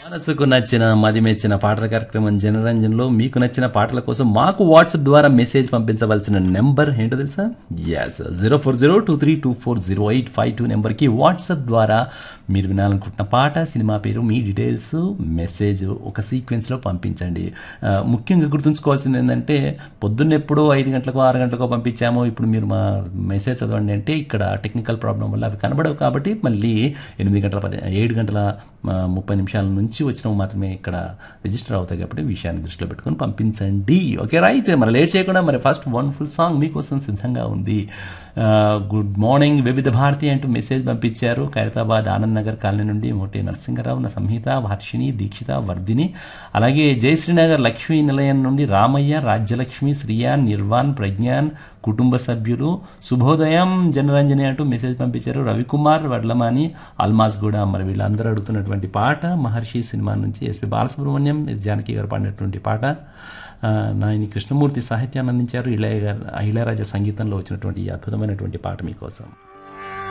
మనసుకు నచ్చిన మది మెచ్చిన పాటల కార్యక్రమం జనరంజన్లో మీకు నచ్చిన పాటల కోసం మాకు వాట్సాప్ ద్వారా మెసేజ్ పంపించవలసిన నెంబర్ ఏంటో తెలుసా S zero four zero two three two four zero eight five two నెంబర్కి వాట్సాప్ ద్వారా మీరు వినాలనుకుంటున్న పాట సినిమా పేరు మీ డీటెయిల్స్ మెసేజ్ ఒక సీక్వెన్స్లో పంపించండి ఆ, ముఖ్యంగా గుర్తుంచుకోవాల్సింది ఏంటంటే పొద్దున్న ఎప్పుడో ఐదు గంటలకు ఆరు గంటలకు పంపించాము ఇప్పుడు మీరు మా మెసేజ్ చదవండి అంటే ఇక్కడ టెక్నికల్ ప్రాబ్లం వల్ల అవి కనబడవు కాబట్టి మళ్ళీ ఎనిమిది గంటల పది ఏడు గంటల ఆ, ముప్పై నిమిషాల నుంచి వచ్చినవి మాత్రమే ఇక్కడ రిజిస్టర్ అవుతాయి కాబట్టి విషయాన్ని దృష్టిలో పెట్టుకొని పంపించండి ఓకే రైట్ మరి లేట్ చేయకుండా మరి ఫస్ట్ వండర్ఫుల్ సాంగ్ మీకోసం సిద్ధంగా ఉంది గుడ్ మార్నింగ్ వివిధ భారతి అంటూ మెసేజ్ పంపించారు ఖైరతాబాద్ ఆనంద్ నగర్ కాలనీ నుండి మోటి నరసింహరావు నా సంహిత వర్షిణి దీక్షిత వర్ధిని అలాగే జయశ్రీనగర్ లక్ష్మీ నిలయం నుండి రామయ్య రాజ్యలక్ష్మి శ్రియాన్ నిర్వాణ్ ప్రజ్ఞాన్ కుటుంబ సభ్యులు శుభోదయం జనరంజని అంటూ మెసేజ్ పంపించారు రవికుమార్ వడ్లమాని అల్మాజ్ కూడా మరి వీళ్ళందరూ అడుగుతున్నటువంటి పాట మహర్షి సినిమా నుంచి ఎస్పి బాలసుబ్రహ్మణ్యం ఎస్ జానకి గారు పాడినటువంటి పాట ఆ, నాయని కృష్ణమూర్తి సాహిత్యాన్ని అందించారు ఇళయ గారు ఇళయరాజా సంగీతంలో వచ్చినటువంటి ఈ అద్భుతమైనటువంటి పాట మీకోసం